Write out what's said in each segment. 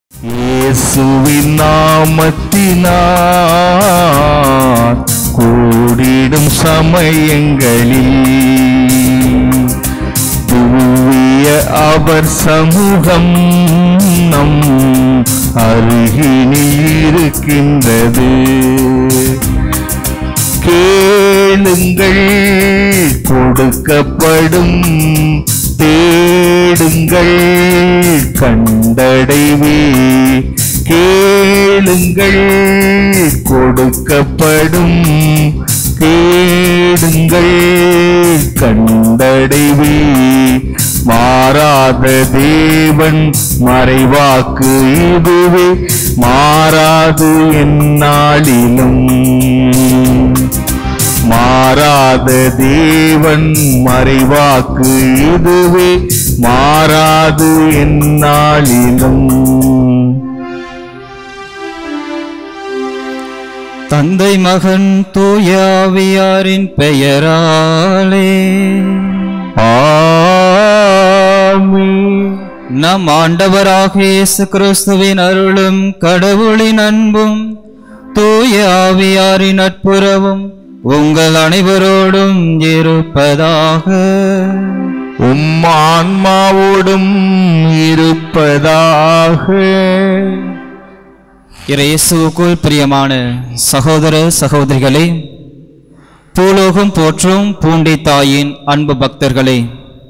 இயேசுவின் நாமத்தினார் கூடிடும் சமயங்களில் தூய அவர் சமூகம் நம் அருகினில் இருக்கின்றது கேளுங்கள் கொடுக்கப்படும் தேடுங்கள் கண்டடைவே கேளுங்கள் கொடுக்கப்படும் தேடுங்கள் கண்டடைவே மாறாத தேவன் மறைவாக்கு இதுவே மாறாது எந்நாளிலும் மாறாத தேவன் மறைவாக்கு இதுவே மாறாது எந்நாளிலும் தந்தை மகன் தூயாவியாரின் பெயராலே ஆமென். நம் ஆண்டவராக இயேசு கிறிஸ்துவின் அருளும் கடவுளின் அன்பும் தூய ஆவியாரின் நட்புறவும் உங்கள் அனைவரோடும் இருப்பதாக உம் ஆன்மாவோடும் இருப்பதாக இயேசுவுக்குள் பிரியமான சகோதர சகோதரிகளே பூலோகம் போற்றும் பூண்டி தாயின் அன்பு பக்தர்களே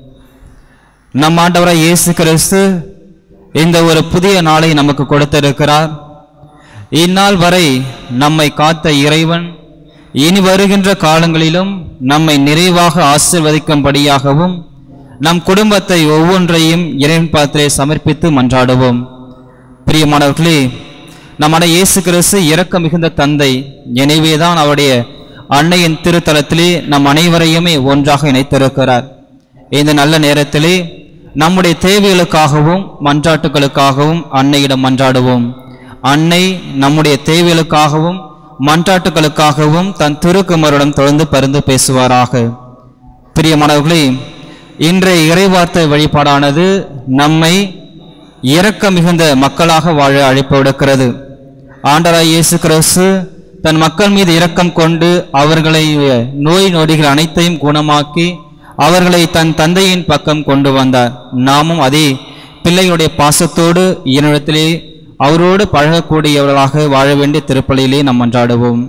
நம் ஆண்டவராய் இயேசு கிறிஸ்து இந்த ஒரு புதிய நாளை நமக்கு கொடுத்திருக்கிறார் இந்நாள் வரை நம்மை காத்த இறைவன் இனி வருகின்ற காலங்களிலும் நம்மை நிறைவாக ஆசிர்வதிக்கும்படியாகவும் நம் குடும்பத்தை ஒவ்வொன்றையும் இறைவன் பாத்திரை சமர்ப்பித்து மன்றாடுவோம் பிரியமானவர்களே நம்முடைய இயேசு கிறிஸ்து இரக்க மிகுந்த தந்தை எனவேதான் அவருடைய அன்னையின் திருத்தலத்திலே நம் அனைவரையுமே ஒன்றாக இணைத்திருக்கிறார் இந்த நல்ல நேரத்திலே நம்முடைய தேவைகளுக்காகவும் மன்றாட்டுகளுக்காகவும் அன்னையிடம் மன்றாடுவோம் அன்னை நம்முடைய தேவைகளுக்காகவும் மன்றாட்டுகளுக்காகவும் தன் திருக்குமரிடம் தொடர்ந்து பரிந்து பேசுவாராக பிரியமானவர்களே இன்றைய இறைவார்த்தை வழிபாடானது நம்மை இரக்க மிகுந்த மக்களாக வாழ அழைப்பு விடுக்கிறது ஆண்டராய் இயேசு கிறிஸ்து தன் மக்கள் மீது இரக்கம் கொண்டு அவர்களை நோய் நொடிகள் அனைத்தையும் குணமாக்கி அவர்களை தன் தந்தையின் பக்கம் கொண்டு வந்தார் நாமும் அதே பிள்ளைகளுடைய பாசத்தோடு இயனிடத்திலே அவரோடு பழகக்கூடியவர்களாக வாழ வேண்டிய திருப்பலியிலே நாம் மன்றாடுவோம்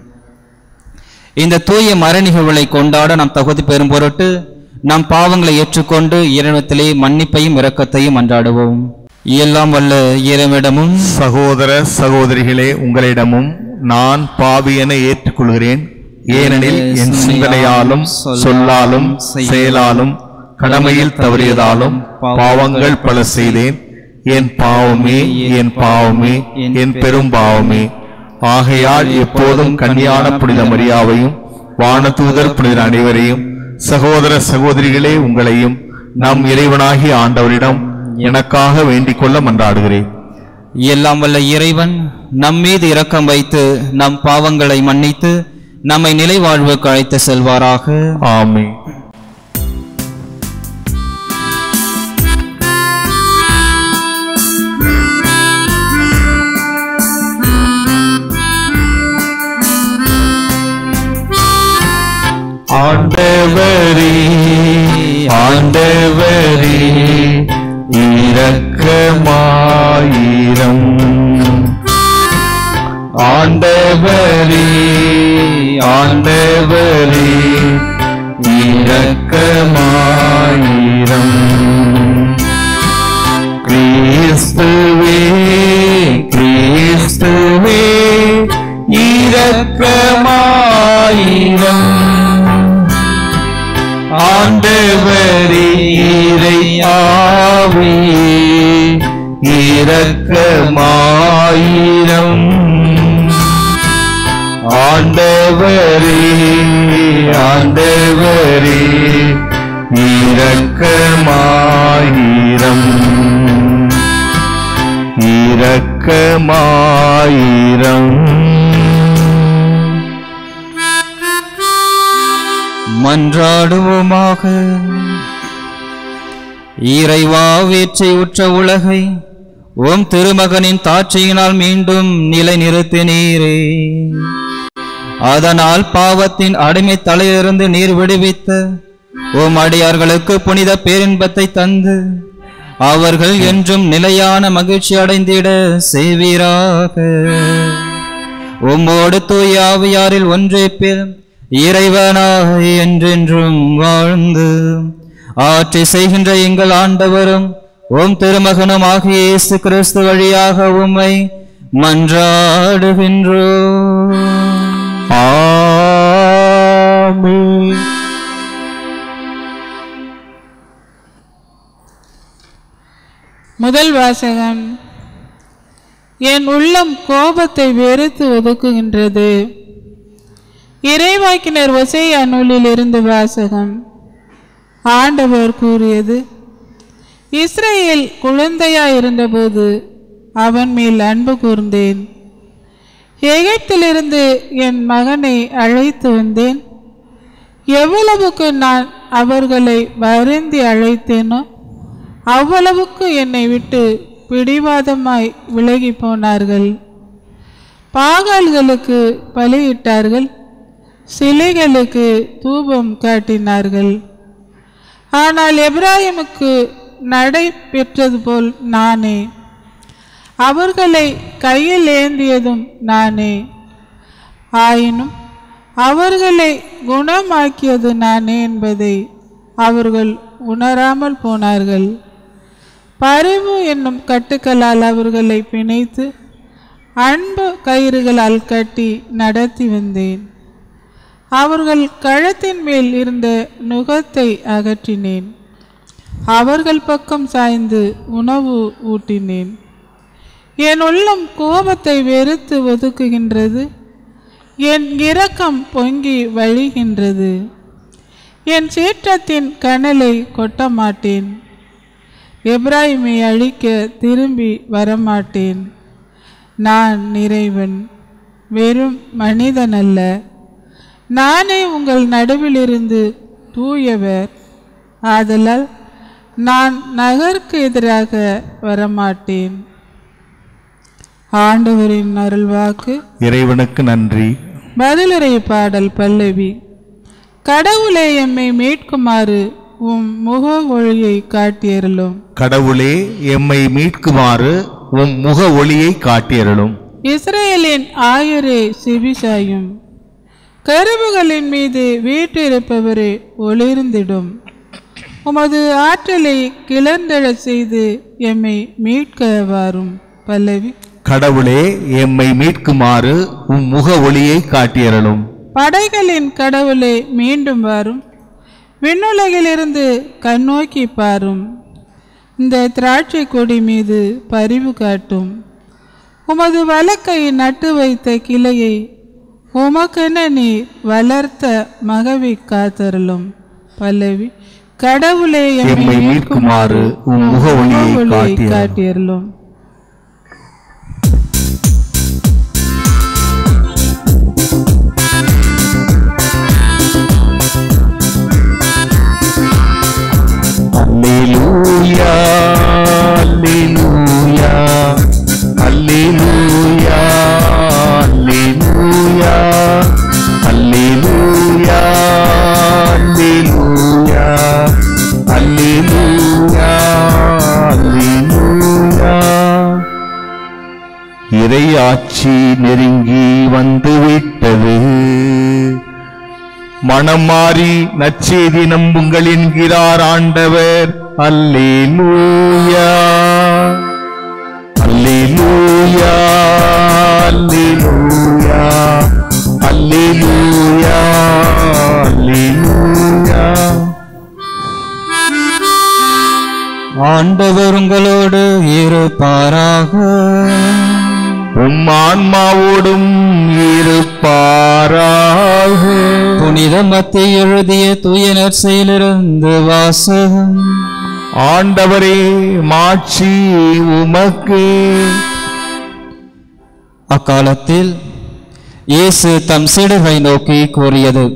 இந்த தூய மர நிகழ்வுகளை கொண்டாட நாம் தகுதி பெறும் பொருட்டு நம் பாவங்களை ஏற்றுக்கொண்டு இறைவனத்திலே மன்னிப்பையும் இரக்கத்தையும் மன்றாடுவோம் எல்லாம் வல்ல இறைவிடமும் சகோதர சகோதரிகளே உங்களிடமும் நான் பாவி என ஏற்றுக்கொள்கிறேன் ஏனெனில் என் சிந்தனையாலும் சொல்லாலும் செயலாலும் கடமையில் தவறியதாலும் பாவங்கள் பல செய்தேன் என் பாவமே என் பாவமே என் பெரும் பாவமே ஆகையால் எப்போதும் கன்னியான புனித மரியாவையும் வானதூதர் புனிதர் அனைவரையும் சகோதர சகோதரிகளே உங்களையும் நம் இறைவனாகிய ஆண்டவரிடம் எனக்காக வேண்டிக் கொள்ள மன்றாடுகிறேன் எல்லாம் வல்ல இறைவன் நம் மீது இரக்கம் வைத்து நம் பாவங்களை மன்னித்து நம்மை நிலை வாழ்வுக்கு அழைத்து செல்வாராக ஆமே ஆண்டவரே ஆண்டவரே இரக்கமாயிரம் ஆண்டவரே ஆண்டவரே இரக்கமாயிரம் கிறிஸ்துவே கிறிஸ்துவே இரக்கமாயிரம் ஆண்டவரே இறையாவே இரக்கமாயிரம் ஆண்டவரே ஆண்டவரே இரக்கமாயிரம் இரக்கமாயிரம் மன்றாடுவோமாக இறைவா வேற்றை உற்ற உலகை உம் திருமகனின் தாட்சியினால் மீண்டும் நிலை நிறுத்தினீரே அதனால் பாவத்தின் அடிமை தலையிலிருந்து நீர் விடுவித்த உம் அடியார்களுக்கு புனித பேரின்பத்தை தந்து அவர்கள் என்றும் நிலையான மகிழ்ச்சி அடைந்திட செய்வீராக உம்மோடு தூய ஆவியாரில் ஒன்றே பேர் இறைவனாய் என்றென்றும் வாழ்ந்து ஆட்சி செய்கின்ற எங்கள் ஆண்டவரும் உம் திருமகனும் ஆகிய இயேசு கிறிஸ்து வழியாக உம்மை மன்றாடுகின்றோம் ஆமென் முதல் வாசகம் என் உள்ளம் கோபத்தை வெறுத்து ஒதுக்குகின்றது இறைவாக்கினர் ஒசையா நூலில் இருந்து வாசகம் ஆண்டவர் கூறியது இஸ்ரேல் குழந்தையாய் இருந்தபோது அவன் மேல் அன்பு கூர்ந்தேன் எகிப்திலிருந்து என் மகனை அழைத்து வந்தேன் எவ்வளவுக்கு நான் அவர்களை வருந்தி அழைத்தேனோ அவ்வளவுக்கு என்னை விட்டு பிடிவாதமாய் விலகி போனார்கள் பாகால்களுக்கு பலியிட்டார்கள் சிலைகளுக்கு தூபம் காட்டினார்கள் ஆனால் எப்ராஹிமுக்கு நடை பெற்றது போல் நானே அவர்களை கையில் ஏந்தியதும் நானே ஆயினும் அவர்களை குணமாக்கியது நானே என்பதை அவர்கள் உணராமல் போனார்கள் பரிவு என்னும் கட்டுக்களால் அவர்களை பிணைத்து அன்பு கயிறுகளால் கட்டி நடத்தி வந்தேன் அவர்கள் கழுத்தின் மேல் இருந்த நுகத்தை அகற்றினேன் அவர்கள் பக்கம் சாய்ந்து உணவு ஊட்டினேன் என் உள்ளம் கோபத்தை வெறுத்து ஒதுக்குகின்றது என் இரக்கம் பொங்கி வழிகின்றது என் சீற்றத்தின் கனலை கொட்ட மாட்டேன் எப்ராஹிமை அழிக்க திரும்பி வரமாட்டேன் நான் நிறைவன் வெறும் மனிதன் அல்ல நானே உங்கள் நடுவிலிருந்து தூயவர் ஆதலால் நான் நகருக்கு எதிராக வரமாட்டேன் ஆண்டவரின் அருள்வாக்கு இறைவனுக்கு நன்றி பதிலுரை பாடல் பல்லவி கடவுளே எம்மை மீட்குமாறு உம் முக ஒளியை காட்டியருளும் கடவுளே எம்மை மீட்குமாறு உம் முக ஒளியை காட்டியருளும் இஸ்ரேலின் ஆயரே செவிசாயும் கருவுகளின் மீது வீற்றிருப்பவரே ஒளிர்ந்திடும் உமது ஆற்றலை கிளர்ந்தெழச் செய்து எம்மை மீட்க வாரும் பல்லவி கடவுளே எம்மை மீட்குமாறு உம் முக ஒளியை காட்டியருளும் படைகளின் கடவுளே மீண்டும் வாரும் விண்ணுலகிலிருந்து கண்ணோக்கி பாரும் இந்த திராட்சை கொடி மீது பரிவு காட்டும் உமது வலக்கை நட்டு வைத்த கிளையை உமக்கென நீ வளர்த்த மகவை காத்தருளும் பல்லவி கடவுளே எம்மை மீட்குமாறு உம் முக ஒளியை காட்டியருளும். காட்டியருளும் அல்லேலூயா அல்லேலூயா அல்லேலூயா அல்லேலூயா அல்லேலூயா அல்லேலூயா அல்லேலூயா அல்லேலூயா இறையாட்சி நெருங்கி வந்துவிட்டது மனம் மாறி நற்செய்தி நம்புங்கள் என்கிறார் ஆண்டவர் அல்லேலூயா அல்லேலூயா அல்லேலூயா அல்லேலூயா அல்லேலூயா ஆண்டவர் உங்களோடு இருப்பாராக உம் ஆன்மாவோடும் இருப்பாராக புனித மத்திய எழுதிய தூய நற்செயலிருந்து வாசகம் ஆண்டவரே மாட்சி உமக்கு அக்காலத்தில் இயேசு தம் சீடர்களை நோக்கி கூறியது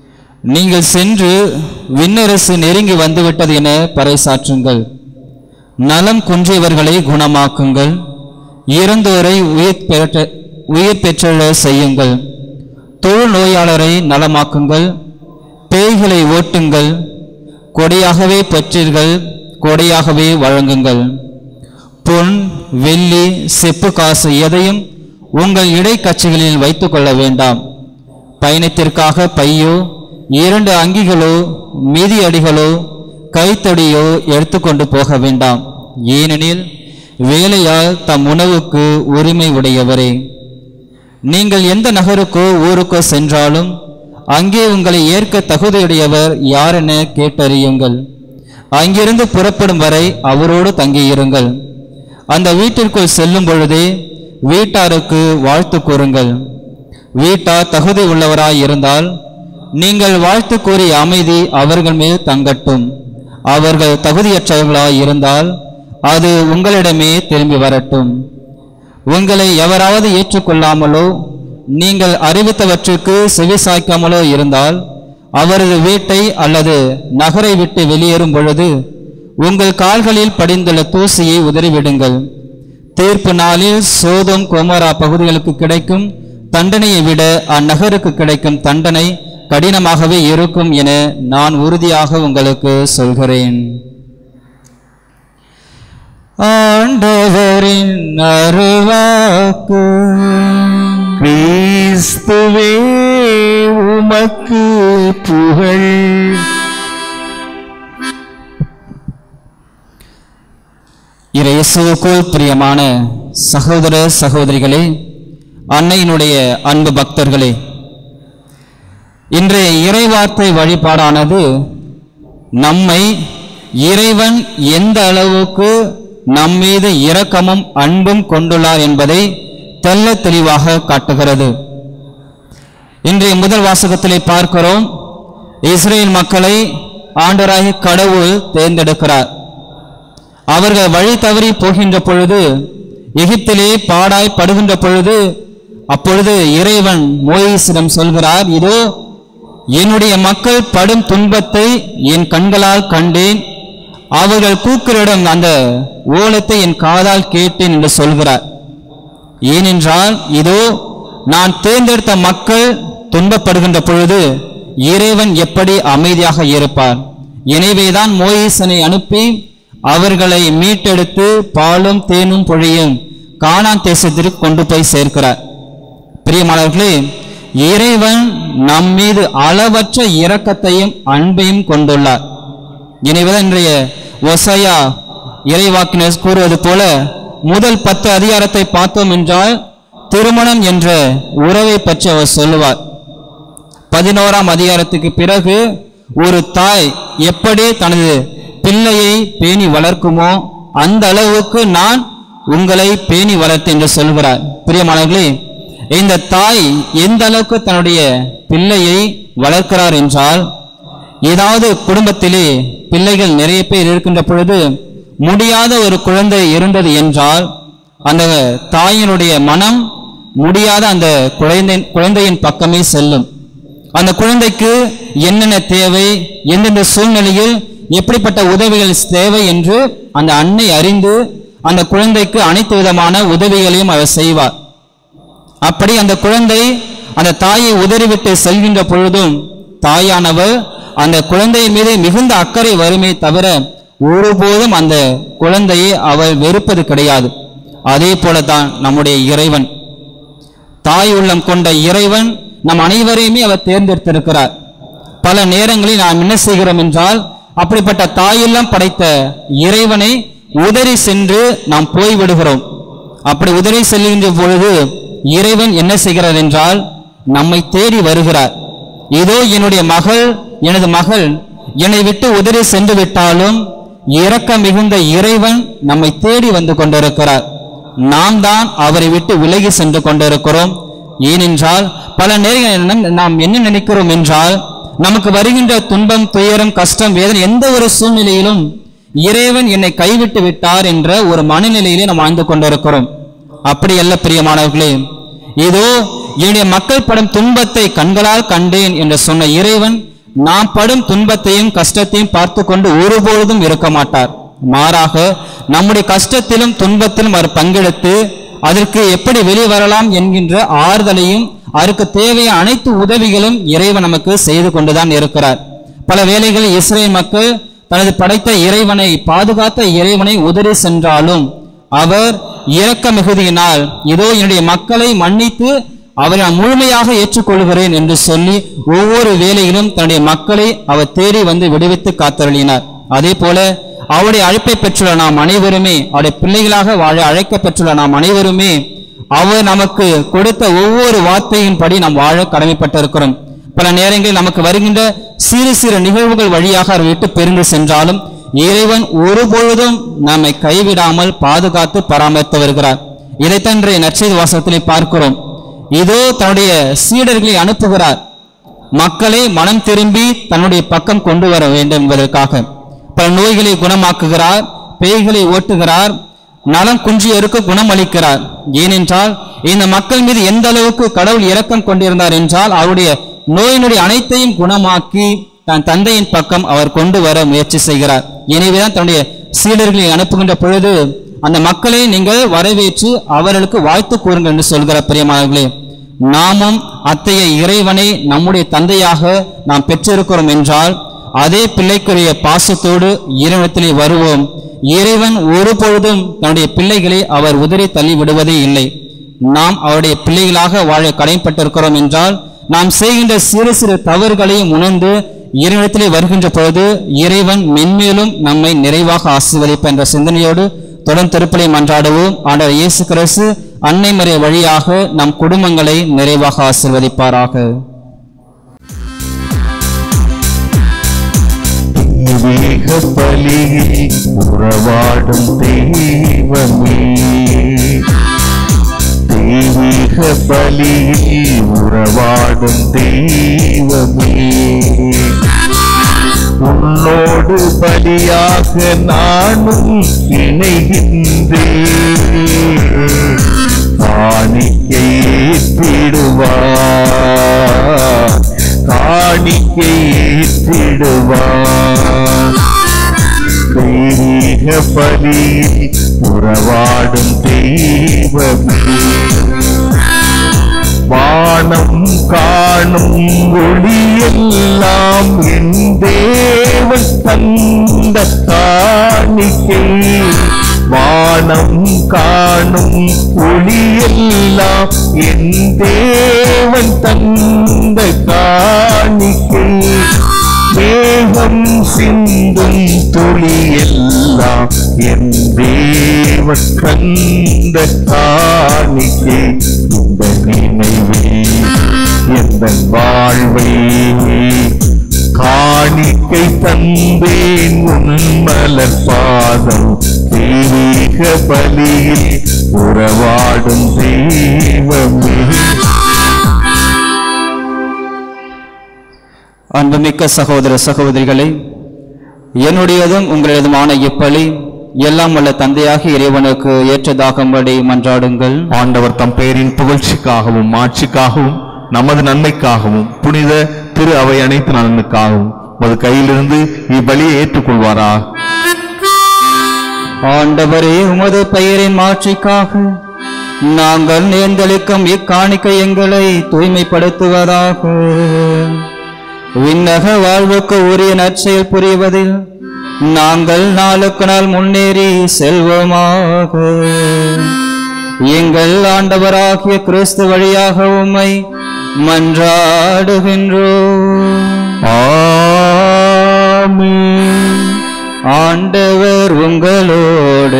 நீங்கள் சென்று விண்ணரசு நெருங்கி வந்துவிட்டது என பறைசாற்றுங்கள் நலம் குன்றியவர்களை குணமாக்குங்கள் இறந்தோரை உயிர் பெற்ற உயிர் பெற்றெழ செய்யுங்கள் தொழு நோயாளரை நலமாக்குங்கள் பேய்களை ஓட்டுங்கள் கொடையாகவே பெற்றீர்கள் கொடையாகவே வழங்குங்கள் பொன் வெள்ளி செப்பு காசு எதையும் உங்கள் இடைக்கட்சிகளில் வைத்துக் கொள்ள வேண்டாம் பயணத்திற்காக பையோ இரண்டு அங்கிகளோ மிதியடிகளோ கைத்தடியோ எடுத்துக்கொண்டு போக வேண்டாம் ஏனெனில் வேலையால் தம் உணவுக்கு உரிமை உடையவரே நீங்கள் எந்த நகருக்கோ ஊருக்கோ சென்றாலும் அங்கே உங்களை ஏற்க தகுதியுடையவர் யாரென கேட்டறியுங்கள் அங்கிருந்து புறப்படும் வரை அவரோடு தங்கியிருங்கள் அந்த வீட்டிற்குள் செல்லும் பொழுதே வீட்டாருக்கு வாழ்த்து கூறுங்கள் வீட்டார் தகுதி உள்ளவராய் இருந்தால் நீங்கள் வாழ்த்து கூறிய அமைதி அவர்கள் மேல் தங்கட்டும் அவர்கள் தகுதியற்றவர்களாய் இருந்தால் அது உங்களிடமே திரும்பி வரட்டும் உங்களை எவராவது ஏற்றுக்கொள்ளாமலோ நீங்கள் அறிவித்தவற்றுக்கு செவிசாய்க்காமலோ இருந்தால் அவரது வீட்டை அல்லது நகரை விட்டு வெளியேறும் பொழுது உங்கள் கால்களில் படிந்துள்ள தூசியை உதறிவிடுங்கள் தீர்ப்பு நாளில் சோதம் கோமரா பகுதிகளுக்கு கிடைக்கும் தண்டனையை விட அந்நகருக்கு கிடைக்கும் தண்டனை கடினமாகவே இருக்கும் என நான் உறுதியாக உங்களுக்கு சொல்கிறேன் ஆண்டவரின் அருவாக்கு கிறிஸ்துவே உமக்கு புகழ் இயேசுவுக்குள் பிரியமான சகோதர சகோதரிகளே அன்னையினுடைய அன்பு பக்தர்களே இன்றைய இறைவார்த்தை வழிபாடானது நம்மை இறைவன் எந்த அளவுக்கு நம்மீது இரக்கமும் அன்பும் கொண்டுள்ளார் என்பதை தெள்ள தெளிவாக காட்டுகிறது இன்றைய முதல் வாசகத்திலே பார்க்கிறோம் இஸ்ரேல் மக்களை ஆண்டராகி கடவுள் தேர்ந்தெடுக்கிறார் அவர்கள் வழி தவறி போகின்ற பொழுது எகிப்திலே பாடாய் படுகின்ற பொழுது அப்பொழுது இறைவன் மோயிசிடம் சொல்கிறார் இதோ என்னுடைய மக்கள் படும் துன்பத்தை என் கண்களால் கண்டேன் அவர்கள் கூக்குரிடம் அந்த ஓலத்தை என் காதால் கேட்டேன் என்று சொல்கிறார் ஏனென்றால் இதோ நான் தேர்ந்தெடுத்த மக்கள் துன்பப்படுகின்ற பொழுது இறைவன் எப்படி அமைதியாக இருப்பார் எனவேதான் மோயிசனை அனுப்பி அவர்களை மீட்டெடுத்து பாலும் தேனும் பொழியும் கானான் தேசத்திற்கு கொண்டு போய் சேர்க்கிறார் பிரியமானவர்களே இறைவன் நம் மீது அளவற்ற இரக்கத்தையும் அன்பையும் கொண்டுள்ளார் எனவேதான் இன்றைய ஒசையா இறைவாக்கினர் கூறுவது போல முதல் பத்து அதிகாரத்தை பார்த்தோம் என்றால் திருமணம் என்ற உறவை பற்றி அவர் சொல்லுவார் பதினோராம் அதிகாரத்துக்கு பிறகு ஒரு தாய் எப்படி தனது பிள்ளையை பேணி வளர்க்குமோ அந்த அளவுக்கு நான் உங்களை பேணி வளர்த்தேன் என்று சொல்கிறார் பிரியமானவர்களே இந்த தாய் எந்த அளவுக்கு தன்னுடைய பிள்ளையை வளர்க்கிறார் என்றால் ஏதாவது குடும்பத்திலே பிள்ளைகள் நிறைய பேர் இருக்கின்ற பொழுது முடியாத ஒரு குழந்தை இருந்தது என்றால் அந்த தாயினுடைய மனம் முடியாத அந்த குழந்தை குழந்தையின் பக்கமே செல்லும் அந்த குழந்தைக்கு என்னென்ன தேவை எந்தெந்த சூழ்நிலையில் எப்படிப்பட்ட உதவிகள் தேவை என்று அந்த அன்னை அறிந்து அந்த குழந்தைக்கு அனைத்து விதமான உதவிகளையும் அவர் செய்வார் அப்படி அந்த குழந்தை அந்த தாயை உதறிவிட்டு செல்கின்ற பொழுதும் தாயானவர் அந்த குழந்தையின் மீது மிகுந்த அக்கறை வருமே தவிர ஒருபோதும் அந்த குழந்தையை அவள் வெறுப்பது கிடையாது அதே போலதான் நம்முடைய இறைவன் தாய் உள்ளம் கொண்ட இறைவன் நம் அனைவரையுமே அவர் தேர்ந்தெடுத்திருக்கிறார் பல நேரங்களில் நாம் என்ன செய்கிறோம் என்றால் அப்படிப்பட்ட தாயெல்லாம் படைத்த இறைவனை உதறி சென்று நாம் போய்விடுகிறோம் அப்படி உதறி செல்கின்ற பொழுது இறைவன் என்ன செய்கிறார் என்றால் நம்மை தேடி வருகிறார் இதோ என்னுடைய மகள் எனது மகள் என்னை விட்டு உதறி சென்று விட்டாலும் இரக்கம் மிகுந்த இறைவன் நம்மை தேடி வந்து கொண்டிருக்கிறார் நாம் தான் அவரை விட்டு விலகி சென்று கொண்டிருக்கிறோம் ஏனென்றால் பல நேரங்களில் நாம் என்ன நினைக்கிறோம் என்றால் நமக்கு வருகின்ற துன்பம் துயரம் கஷ்டம் வேதனை எந்த ஒரு சூழ்நிலையிலும் இறைவன் என்னை கைவிட்டு விட்டார் என்ற ஒரு மனநிலையிலே நாம் வாழ்ந்து கொண்டிருக்கிறோம் அப்படி அல்ல பிரியமானவர்களே இதோ என்னுடைய மக்கள் படும் துன்பத்தை கண்களால் கண்டேன் என்று சொன்ன இறைவன் நாம் படும் துன்பத்தையும் கஷ்டத்தையும் பார்த்து கொண்டு ஒருபொழுதும் இருக்க மாட்டார் மாறாக நம்முடைய கஷ்டத்திலும் துன்பத்திலும் அவர் பங்கெடுத்து அதற்கு எப்படி வெளியே வரலாம் என்கின்ற ஆறுதலையும் அதற்கு தேவையான அனைத்து உதவிகளும் இறைவன் நமக்கு செய்து கொண்டுதான் இருக்கிறார் பல வேளைகளில் இஸ்ரேல் மக்கள் தனது படைத்த இறைவனை பாதுகாத்த இறைவனை உதறி சென்றாலும் அவர் இரக்க மிகுதியினால் இதோ என்னுடைய மக்களை மன்னித்து அவரை நான் முழுமையாக ஏற்றுக்கொள்கிறேன் என்று சொல்லி ஒவ்வொரு வேலையிலும் தன்னுடைய மக்களை அவர் தேடி வந்து விடுவித்து காத்தருளினார் அதே போல அவருடைய அழைப்பை பெற்றுள்ள நாம் அனைவருமே அவருடைய பிள்ளைகளாக வாழ அழைக்க பெற்றுள்ள நாம் அனைவருமே அவர் நமக்கு கொடுத்த ஒவ்வொரு வார்த்தையின்படி நாம் வாழ கடமைப்பட்டிருக்கிறோம் பல நேரங்களில் நமக்கு வருகின்ற சிறு சிறு நிகழ்வுகள் வழியாக அவர் விட்டு பிரிந்து சென்றாலும் இறைவன் ஒருபொழுதும் நம்மை கைவிடாமல் பாதுகாத்து பராமரித்து வருகிறார் இதைத்தான் இன்றைய நற்செய்தி வாசகத்திலே பார்க்கிறோம் இதோ தன்னுடைய சீடர்களை அனுப்புகிறார் மக்களை மனம் திரும்பி தன்னுடைய பக்கம் கொண்டு வர வேண்டும் என்பதற்காக பல நோய்களை குணமாக்குகிறார் பேய்களை ஓட்டுகிறார் நலம் குன்றியருக்கு குணமளிக்கிறார் ஏனென்றால் இந்த மக்கள் மீது எந்த அளவுக்கு கடவுள் இரக்கம் கொண்டிருந்தார் என்றால் அவருடைய நோயினுடைய அனைத்தையும் குணமாக்கி தன் தந்தையின் பக்கம் அவர் கொண்டு வர முயற்சி செய்கிறார் எனவேதான் தன்னுடைய சீடர்களை அனுப்புகின்ற பொழுது அந்த மக்களை நீங்கள் வரவேற்று அவர்களுக்கு வாழ்த்து கூறுங்கள் என்று சொல்கிற பிரியமானவர்களே நாமும் அத்தைய இறைவனை நம்முடைய தந்தையாக நாம் பெற்றிருக்கிறோம் என்றால் அதே பிள்ளைக்குரிய பாசத்தோடு இறைவனத்திலே வருவோம் இறைவன் ஒருபொழுதும் தன்னுடைய பிள்ளைகளை அவர் உதறி தள்ளி விடுவதே இல்லை நாம் அவருடைய பிள்ளைகளாக வாழ கடமைப்பட்டிருக்கிறோம் என்றால் நாம் செய்கின்ற சிறு சிறு தவறுகளையும் உணர்ந்து இறைவனத்திலே வருகின்ற பொழுது இறைவன் மென்மேலும் நம்மை நிறைவாக ஆசீர்வதிப்பார் என்ற சிந்தனையோடு தொடர்ந்து திருப்பலை மன்றாடுவோம் ஆண்டவர் இயேசு கிறிஸ்து அன்னை மறை வழியாக நம் குடும்பங்களை நிறைவாக ஆசீர்வதிப்பாராக தெய்வீக பலியில் உறவாடும் தெய்வமே தெய்வீக பலியில் உறவாடும் தெய்வமே உன்னோடு பலியாக நானும் இணைகின்றேன் காணிக்கை ஏற்றிடுவார் காணிக்கை ஏற்றிடுவார் தெய்வீக பலியில் உறவாடும் தெய்வமே வானம் காணும் ஒளியெல்லாம் என் தேவன் தந்த காணிக்கை வானம் காணும் ஒளியெல்லாம் என் தேவன் தந்த காணிக்கை மேகம் சிந்தும் துளியெல்லாம் என் தேவன் கந்த காணிக்கை இந்த நினைவே எந்த வாழ்வை காணிக்கை தந்தேன் உன் மலர் பாதம் தெய்வீக பலியில் உறவாடும் தெய்வமே அன்புமிக்க சகோதர சகோதரிகளே என்னுடையதும் உங்களதுமான இப்பலி எல்லாம் வல்ல தந்தையாக இறைவனுக்கு ஏற்றதாகும்படி மன்றாடுங்கள் ஆண்டவர் தம் பெயரின் புகழ்ச்சிக்காகவும் மாட்சிக்காகவும் நமது நன்மைக்காகவும் புனித திரு அவை அனைத்து நலனுக்காகவும் உமது கையிலிருந்து இப்பலியை ஏற்றுக்கொள்வாரா ஆண்டவரே உமது பெயரின் மாட்சிக்காக நாங்கள் நேர்ந்தளிக்கும் இக்காணிக்கை எங்களை தூய்மைப்படுத்துவதாக விண்ணக வாழ்வுக்கு உரிய நற்செயல் புரிவதில் நாங்கள் நாளுக்கு நாள் முன்னேறி செல்வோமாக எங்கள் ஆண்டவராகிய கிறிஸ்து வழியாக உம்மை மன்றாடுகின்றோம் ஆமென். ஆண்டவர் உங்களோடு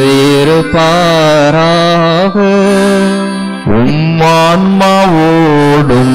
இருப்பாராக உம் ஆன்மாவோடும்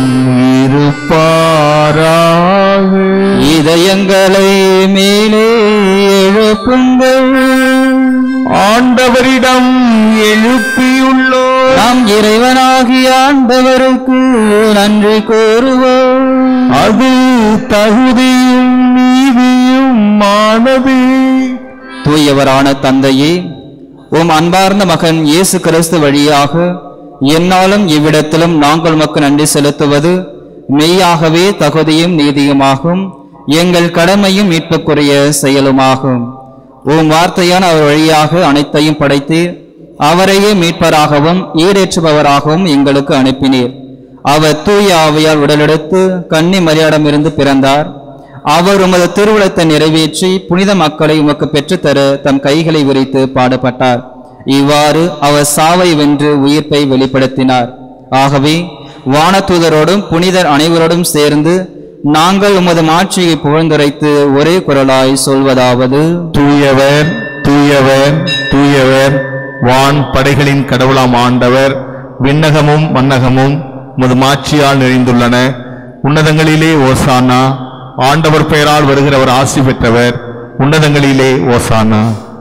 இருப்பாராக இதயங்களை மேலே எழுப்புங்கள் ஆண்டவரிடம் எழுப்பியுள்ளோ நாம் இறைவனாகிய ஆண்டவருக்கு நன்றி கூறுவோம் அது தகுதியும் நீதியும் மானது தூயவரான தந்தையே உம் அன்பார்ந்த மகன் இயேசு கிறிஸ்து வழியாக என்னாலும் இவ்விடத்திலும் நாங்கள் உமக்கு நன்றி செலுத்துவது மெய்யாகவே தகுதியும் நீதியுமாகும் எங்கள் கடமையும் மீட்புக்குரிய செயலுமாகும் உம் வார்த்தையான அவர் வழியாக அனைத்தையும் படைத்தீர் அவரையே மீட்பராகவும் ஈடேற்றுபவராகவும் எங்களுக்கு அனுப்பினீர் அவர் தூய ஆவியால் உடலெடுத்து கன்னி மரியாடமிருந்து பிறந்தார் அவர் உமது திருவுளத்தை நிறைவேற்றி புனித மக்களை உமக்கு பெற்றுத்தர தம் கைகளை விரித்து பாடுபட்டார் இவ்வாறு அவர் சாவை வென்று உயிர்ப்பை வெளிப்படுத்தினார் ஆகவே வானதூதரோடும் புனிதர் அனைவரோடும் சேர்ந்து நாங்கள் உமது மாட்சியை புகழ்ந்துரைத்து ஒரே குரலாய் சொல்வதாவது தூயவர் தூயவர் தூயவர் வான் படைகளின் கடவுளாம் ஆண்டவர் விண்ணகமும் மன்னகமும் உமது மாட்சியால் நிறைந்துள்ளன உன்னதங்களிலே ஓசானா ஆண்டவர் பெயரால் வருகிறவர் ஆசி பெற்றவர் உன்னதங்களிலே ஓசானா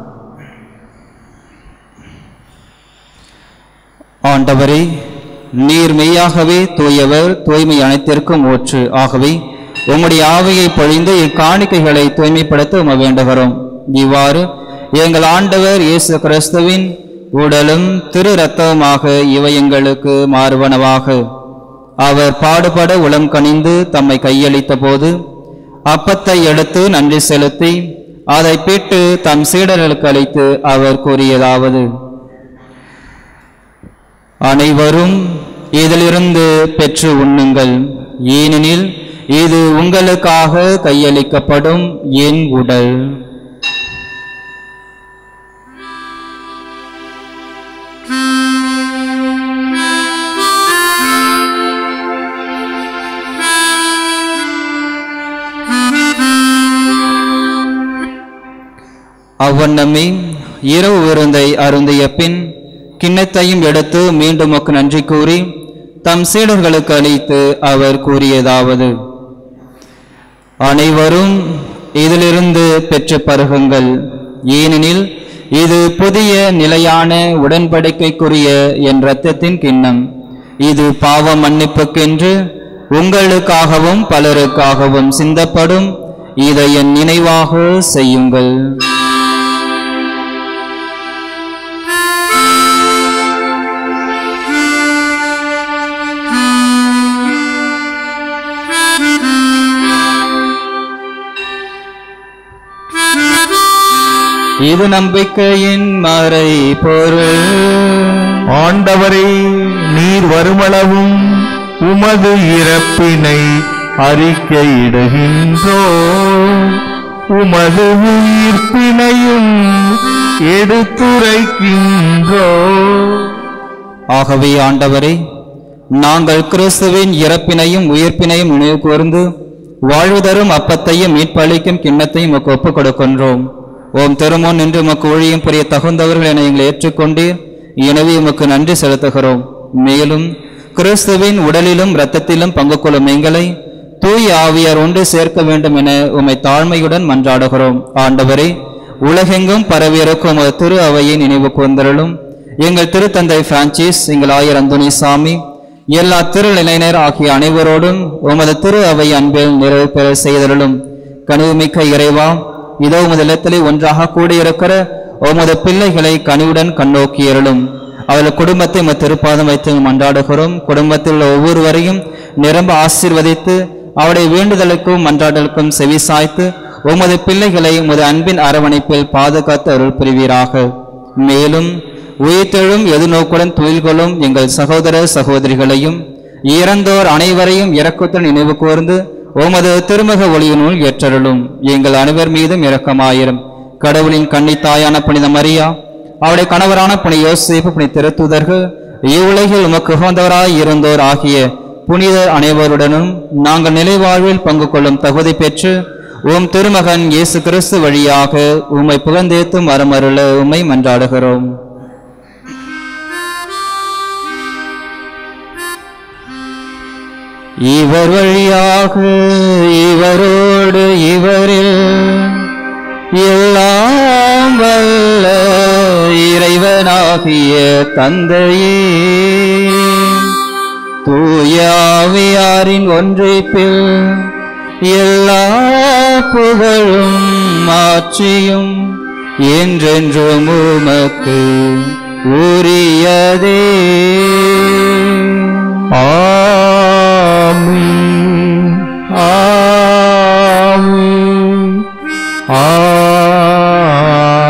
ஆண்டவரே நீர் மெய்யாகவே தூயவர் தூய்மை அனைத்திற்கும் ஊற்று ஆகவே உம்முடைய ஆவியை பொழிந்து இக்காணிக்கைகளை தூய்மைப்படுத்த உம வேண்டுகிறோம் இவ்வாறு எங்கள் ஆண்டவர் இயேசு கிறிஸ்துவின் உடலும் திரு ரத்தமுமாக இவை எங்களுக்கு மாறுவனவாக அவர் பாடுபட உளம் கனிந்து தம்மை கையளித்த போது அப்பத்தை எடுத்து நன்றி செலுத்தி அதை பிட்டு தம் சீடர்களுக்கு அளித்து அவர் கூறியதாவது அனைவரும் இதிலிருந்து பெற்று உண்ணுங்கள் ஏனெனில் இது உங்களுக்காக கையளிக்கப்படும் என் உடல் அவ்வண்ணமே இரவு விருந்தை அருந்திய பின் கிண்ணத்தையும் எடுத்து மீண்டும் உமக்கு நன்றி கூறி தம் சீடர்களுக்கு அளித்து அவர் கூறியதாவது அனைவரும் இதிலிருந்து பெற்று பருகுங்கள் ஏனெனில் இது புதிய நிலையான உடன்படிக்கைக்குரிய என் இரத்தத்தின் கிண்ணம் இது பாவ மன்னிப்புக்கென்று உங்களுக்காகவும் பலருக்காகவும் சிந்தப்படும் இதை என் நினைவாக செய்யுங்கள் இது நம்பிக்கையின் மறை பொருள் ஆண்டவரே நீர் வருமளவும் உமது இறப்பினை அறிக்கையிடுகின்றோ உமது உயிர்ப்பினையும் எடுத்துரைக்கின்றோ ஆகவே ஆண்டவரே நாங்கள் கிறிஸ்துவின் இறப்பினையும் உயிர்ப்பினையும் நினைவு கூர்ந்து வாழ்வு தரும் அப்பத்தையும் மீட்பளிக்கும் கிண்ணத்தையும் உமக்கு ஒப்புக் கொடுக்கின்றோம் ஓம் திருமோன் நின்று உமக்கு ஊழியம் புரிய தகுந்தவர்கள் என எங்களை ஏற்றுக்கொண்டீர் எனவே உமக்கு நன்றி செலுத்துகிறோம் மேலும் கிறிஸ்துவின் உடலிலும் இரத்தத்திலும் பங்கு கொள்ளும் எங்களை தூய் ஆவியார் ஒன்று சேர்க்க வேண்டும் என உம்மை தாழ்மையுடன் மன்றாடுகிறோம் ஆண்டவரே உலகெங்கும் பரவியிருக்கும் உமது திரு அவையை நினைவு கூர்ந்தருளும் எங்கள் திருத்தந்தை பிரான்சிஸ் எங்கள் ஆயர் அந்தோனி சாமி எல்லா திருநிலையினர் ஆகிய அனைவரோடும் உமது திரு அவை அன்பில் நிறைவு பெற செய்தருளும் கனிவுமிக்க இறைவா இதோ உமது இல்லத்திலே ஒன்றாக கூடியிருக்கிற உமது பிள்ளைகளை கனிவுடன் கண்ணோக்கியருளும் அவர்கள் குடும்பத்தை உமது திருப்பாதம் வைத்து மன்றாடுகிறோம் குடும்பத்தில் உள்ள ஒவ்வொருவரையும் நிரம்ப ஆசீர்வதித்து அவருடைய வேண்டுதலுக்கும் மன்றாடலுக்கும் செவி சாய்த்து உமது பிள்ளைகளை உமது அன்பின் அரவணைப்பில் பாதுகாத்து அருள் புரிவீராக மேலும் உயிர்த்தெழும் எதிர்நோக்குடன் துயில் கொள்ளும் எங்கள் சகோதர சகோதரிகளையும் இறந்தோர் அனைவரையும் இரக்கத்துடன் நினைவு கூர்ந்து உமது திருமுக ஒளியினுள் ஏற்றருளும் எங்கள் அனைவர் மீதும் இரக்கமாயிரும் கடவுளின் கன்னித்தாயான புனித மரியா அவருடைய கணவரான புனித யோசேப்பு புனித திருத்துதர்கள் இவ்வுலகில் உமக்கு உகந்தவராய் இருந்தோர் ஆகிய புனிதர் அனைவருடனும் நாங்கள் நிலைவாழ்வில் பங்கு கொள்ளும் தகுதி பெற்று உம் திருமகன் இயேசு கிறிஸ்து வழியாக உம்மை புகழ்ந்தேத்தும் வரமருள உம்மை மன்றாடுகிறோம் இவர் வழியாக இவரோடு இவரில் எல்லாம் வல்ல இறைவனாகிய தந்தையே தூயாவியாரின் ஒன்றைப்பில் எல்லா புகழும் ஆட்சியும் என்றென்றும் உமக்கு உரியதே ஆமீன் ஆமீன் ஆமீன்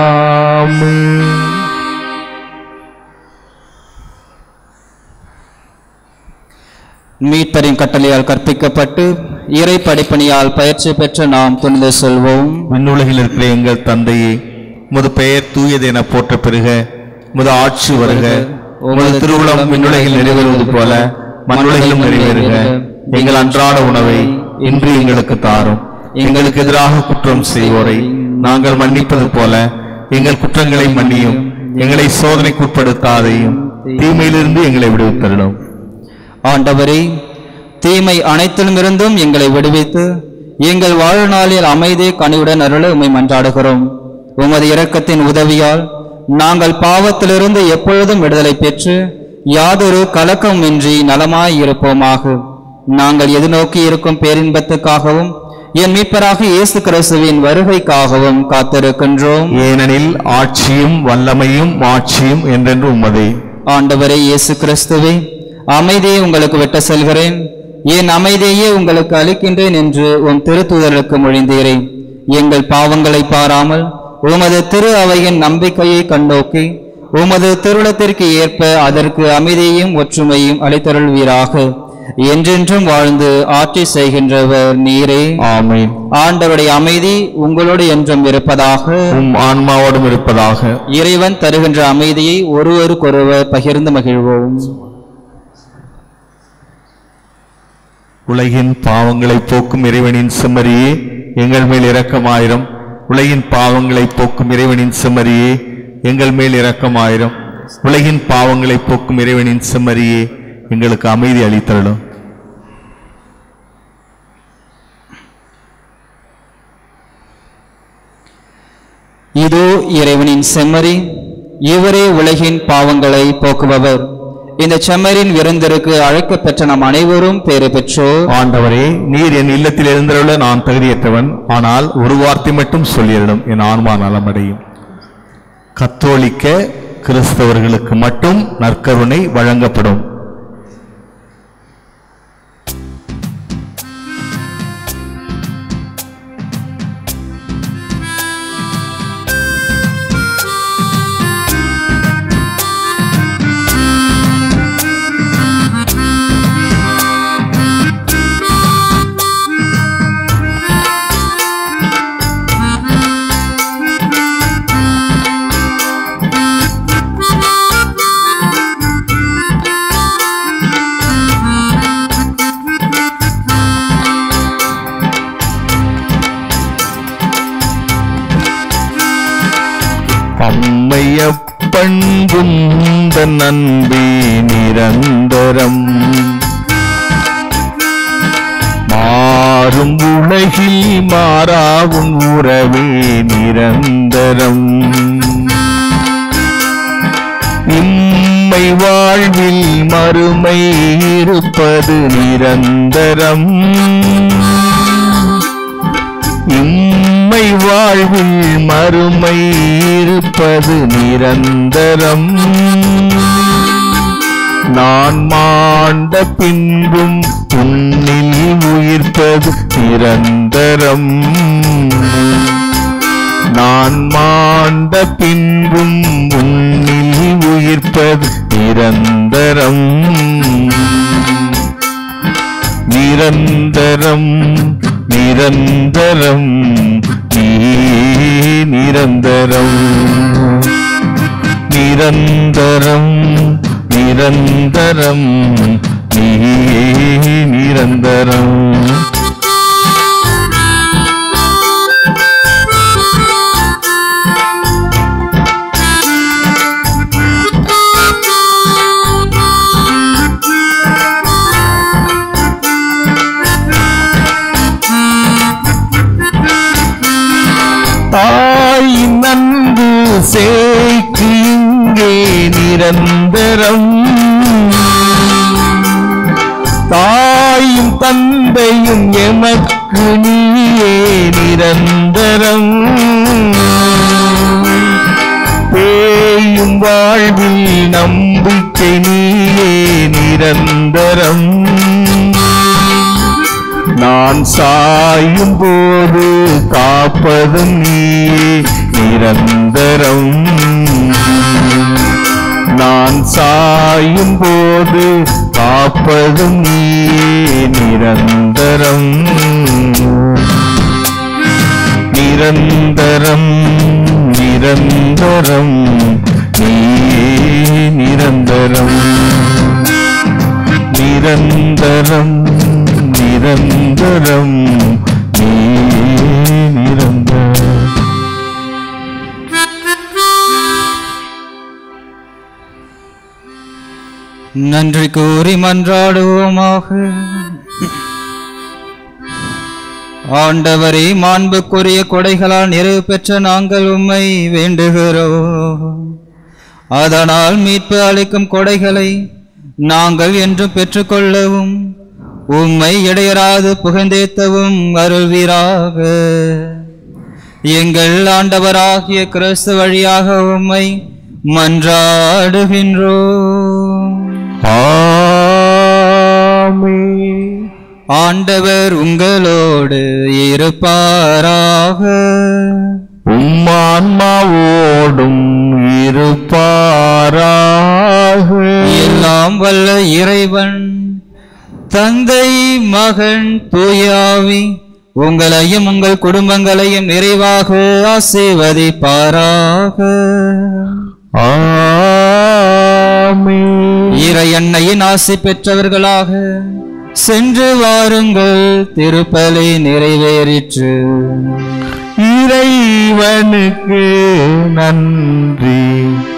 மீட்பரின் கட்டளையால் கற்பிக்கப்பட்டு இறை படிப்பணியால் பயிற்சி பெற்ற நாம் துணிந்து செல்வோம் விண்ணுலகில் இருக்கிற எங்கள் தந்தையே உமது பெயர் தூயது என போற்ற பெறுக உமது ஆட்சி வருக உமது திருவுளம் விண்ணுலகில் நிறைவேறுவது போல மண்ணுலகிலும் நிறைவேறுக எங்கள் அன்றாட உணவை இன்று எங்களுக்கு தாரும் எங்களுக்கு எதிராக குற்றம் செய்வோரை நாங்கள் மன்னிப்பது போல எங்கள் குற்றங்களை மன்னியும் எங்களை சோதனைக்குட்படுத்தாதையும் தீமையிலிருந்து எங்களை விடுவித்தருளும் ஆண்டவரே தீமை அனைத்திலும் இருந்தும் எங்களை விடுவித்து எங்கள் வாழ்நாளில் அமைதி கனிவுடன் அருள உம்மை மன்றாடுகிறோம் உமது இரக்கத்தின் உதவியால் நாங்கள் பாவத்திலிருந்து எப்பொழுதும் விடுதலை பெற்று யாதொரு கலக்கமின்றி நலமாய் இருப்போமாக நாங்கள் எதிர்நோக்கி இருக்கும் பேரின்பத்துக்காகவும் என் மீட்பராக இயேசு கிறிஸ்துவின் வருகைக்காகவும் காத்திருக்கின்றோம் ஏனெனில் ஆட்சியும் வல்லமையும் மாட்சியும் என்றென்று உமதே ஆண்டவரே இயேசு கிறிஸ்துவே அமைதியை உங்களுக்கு விட்டு செல்கிறேன் என் அமைதியை உங்களுக்கு அளிக்கின்றேன் என்று உம் திருத்துதலுக்கு மொழிந்தீரே எங்கள் பாவங்களை பாராமல் உமது திரு அவையின் நம்பிக்கையை கண்ணோக்கி உமது திருளத்திற்கு ஏற்ப அதற்கு அமைதியையும் ஒற்றுமையும் அளித்தருள்வீராக என்றென்றும் வாழ்ந்து ஆட்சி செய்கின்றவர் நீரே ஆமென் ஆண்டவருடைய அமைதி உங்களோடு என்றும் இருப்பதாக உம் ஆன்மாவோடும் இருப்பதாக இறைவன் தருகின்ற அமைதியை ஒருவருக்கொருவர் பகிர்ந்து மகிழ்வோம் உலகின் பாவங்களை போக்கும் இறைவனின் செம்மறியே எங்கள் மேல் இரக்கமாயிரம் உலகின் பாவங்களை போக்கும் இறைவனின் செம்மறியே எங்கள் மேல் இரக்கமாயிரம் உலகின் பாவங்களை போக்கும் இறைவனின் செம்மறியே எங்களுக்கு அமைதி அளித்தருளும் இதோ இறைவனின் செம்மறி இவரே உலகின் பாவங்களை போக்குபவர் இந்த செம்மறின் விருந்திற்கு அழைக்கப் பெற்ற நம் அனைவரும் பேறு பெற்றோர் ஆண்டவரே நீர் என் இல்லத்தில் எழுந்தருள நான் தகுதியற்றவன் ஆனால் ஒரு வார்த்தை மட்டும் சொல்லிடணும் என் ஆன்மா நலமடையும் கத்தோலிக்க கிறிஸ்தவர்களுக்கு மட்டும் நற்கருணை வழங்கப்படும் பண்புந்த நன்பி நிரந்தரம் மாறும் உலகில் மாறாவும் உறவே நிரந்தரம் இம்மை வாழ்வில் மறுமை இருப்பது நிரந்தரம் இம்மை வாழ்வில் மறுமை இருப்பது நிரந்தரம் நான் மாண்ட பின்பும் உன்னில் உயிர்ப்பது நிரந்தரம் நான் மாண்ட பின்பும் உன்னில் உயிர்ப்பது நிரந்தரம் நிரந்தரம் நிரந்தரம் நீ நிரந்தரம் நிரந்தரம் நிரந்தரம் நீ நிரந்தரம் தாயின் அன்பு சேக்கு இங்கே நிரந்தரம் தாயும் தந்தையும் எமக்கு நீயே நிரந்தரம் பேயும் வாழ்வில் நம்பிக்கை நீயே நிரந்தரம் நான் சாயும் போது காப்பதும் நீயே நிரந்தரம் நான் சாயும் போது காப்பதும் நீயே நிரந்தரம் நிரந்தரம் நிரந்தரம் நீயே நிரந்தரம் நிரந்தரம் நிரந்தரம் நீயே நிரந்தரம் நன்றி கூறி மன்றாடுவோமாக ஆண்டவரே மாண்புக்குரிய கொடைகளால் நிறைவு பெற்ற நாங்கள் உம்மை வேண்டுகிறோம் அதனால் மீட்பு அளிக்கும் கொடைகளை நாங்கள் என்றும் பெற்றுக்கொள்ளவும் உம்மை இடையராது புகழ்ந்தேத்தவும் அருள்வீராக எங்கள் ஆண்டவராகிய கிறிஸ்து வழியாக உம்மை மன்றாடுகின்றோம் ஆமென் ஆண்டவர் உங்களோடு இருப்பாராக உம்மான்மாவோடும் இருப்பாராக எல்லாம் வல்ல இறைவன் தந்தை மகன் தூயாவி உங்களையும் உங்கள் குடும்பங்களையும் நிறைவாக ஆசீர்வதிப்பாராக ஆமென் இறை அன்னையின் ஆசி பெற்றவர்களாக சென்று வாருங்கள் திருப்பலி நிறைவேறிற்று இறைவனுக்கு நன்றி